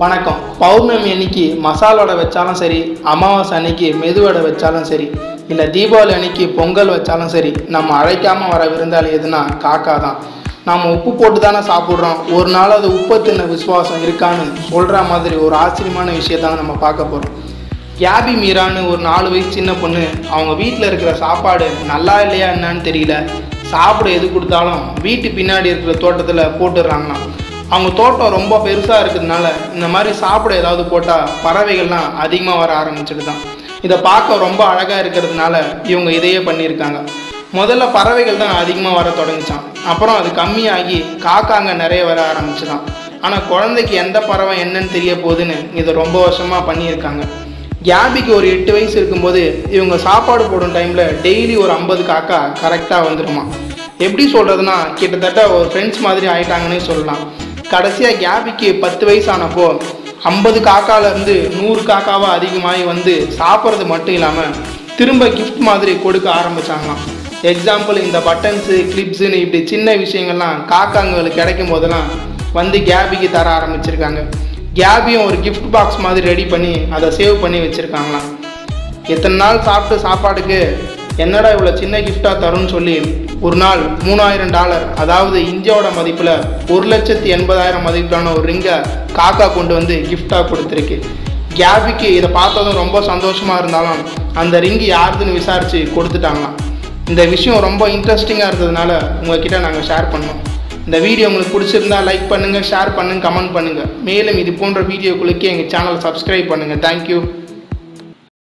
வணக்கம் பௌர்ணமி அன்னைக்கு மசாலோட வச்சாலும் சரி அமாவாசை அன்னைக்கு மெதுவடை வச்சாலும் சரி இல்லை தீபாவளி அன்னைக்கு பொங்கல் வச்சாலும் சரி நம்ம அழைக்காமல் வர விருந்தாளி எதுனா காக்கா தான் நாம் உப்பு போட்டு தானே சாப்பிட்றோம் ஒரு நாள் அது உப்பு தின்ன விசுவாசம் இருக்கான்னு சொல்கிற மாதிரி ஒரு ஆச்சரியமான விஷயத்தான் நம்ம பார்க்க போகிறோம் கேபி மீரான்னு ஒரு நாலு வயசு சின்ன பொண்ணு அவங்க வீட்டில் இருக்கிற சாப்பாடு நல்லா இல்லையா என்னன்னு தெரியல சாப்பிட எது கொடுத்தாலும் வீட்டு பின்னாடி இருக்கிற தோட்டத்தில் போட்டுடுறாங்களாம் அவங்க தோட்டம் ரொம்ப பெருசாக இருக்கிறதுனால இந்த மாதிரி சாப்பிட ஏதாவது போட்டால் பறவைகள்லாம் அதிகமாக வர ஆரம்பிச்சிட்டு தான் இதை பார்க்க ரொம்ப அழகாக இருக்கிறதுனால இவங்க இதையே பண்ணியிருக்காங்க முதல்ல பறவைகள் தான் அதிகமாக வர தொடங்கிச்சான் அப்புறம் அது கம்மியாகி காக்காங்க நிறைய வர ஆரம்பிச்சுதான் ஆனால் குழந்தைக்கு எந்த பறவை என்னன்னு தெரிய போகுதுன்னு இதை ரொம்ப வருஷமாக பண்ணியிருக்காங்க கேபிக்கு ஒரு எட்டு வயசு இருக்கும்போது இவங்க சாப்பாடு போடும் டைமில் டெய்லி ஒரு ஐம்பது காக்கா கரெக்டாக வந்துடுமா எப்படி சொல்கிறதுனா கிட்டத்தட்ட ஒரு ஃப்ரெண்ட்ஸ் மாதிரி ஆயிட்டாங்கன்னே சொல்லலாம் கடைசியாக கேபிக்கு பத்து வயசு ஆனப்போ ஐம்பது காக்காலேருந்து நூறு காக்காவாக அதிகமாகி வந்து சாப்பிட்றது மட்டும் இல்லாமல் திரும்ப கிஃப்ட் மாதிரி கொடுக்க ஆரம்பிச்சாங்களாம் எக்ஸாம்பிள் இந்த பட்டன்ஸு கிளிப்ஸுன்னு இப்படி சின்ன விஷயங்கள்லாம் காக்காங்களுக்கு கிடைக்கும் போதெல்லாம் வந்து கேபிக்கு தர ஆரம்பிச்சிருக்காங்க கேபியும் ஒரு gift பாக்ஸ் மாதிரி ரெடி பண்ணி அதை சேவ் பண்ணி வச்சுருக்காங்களாம் எத்தனை நாள் சாப்பிட்டு சாப்பாடுக்கு என்னடா இவ்வளோ சின்ன கிஃப்டாக தரும்னு சொல்லி ஒரு நாள் மூணாயிரம் டாலர் அதாவது இந்தியாவோட மதிப்பில் ஒரு லட்சத்தி எண்பதாயிரம் மதிப்பிலான ஒரு ரிங்கை காக்கா கொண்டு வந்து கிஃப்டாக கொடுத்துருக்கு கேபிக்கு இதை பார்த்ததும் ரொம்ப சந்தோஷமாக இருந்தாலும் அந்த ரிங்கு யாருதுன்னு விசாரித்து கொடுத்துட்டாங்களாம் இந்த விஷயம் ரொம்ப இன்ட்ரெஸ்டிங்காக இருந்ததுனால உங்ககிட்ட நாங்கள் ஷேர் பண்ணோம் இந்த வீடியோ உங்களுக்கு பிடிச்சிருந்தா லைக் பண்ணுங்கள் ஷேர் பண்ணுங்கள் கமெண்ட் பண்ணுங்கள் மேலும் இது போன்ற வீடியோக்களுக்கு எங்கள் சேனலை சப்ஸ்கிரைப் பண்ணுங்கள் தேங்க்யூ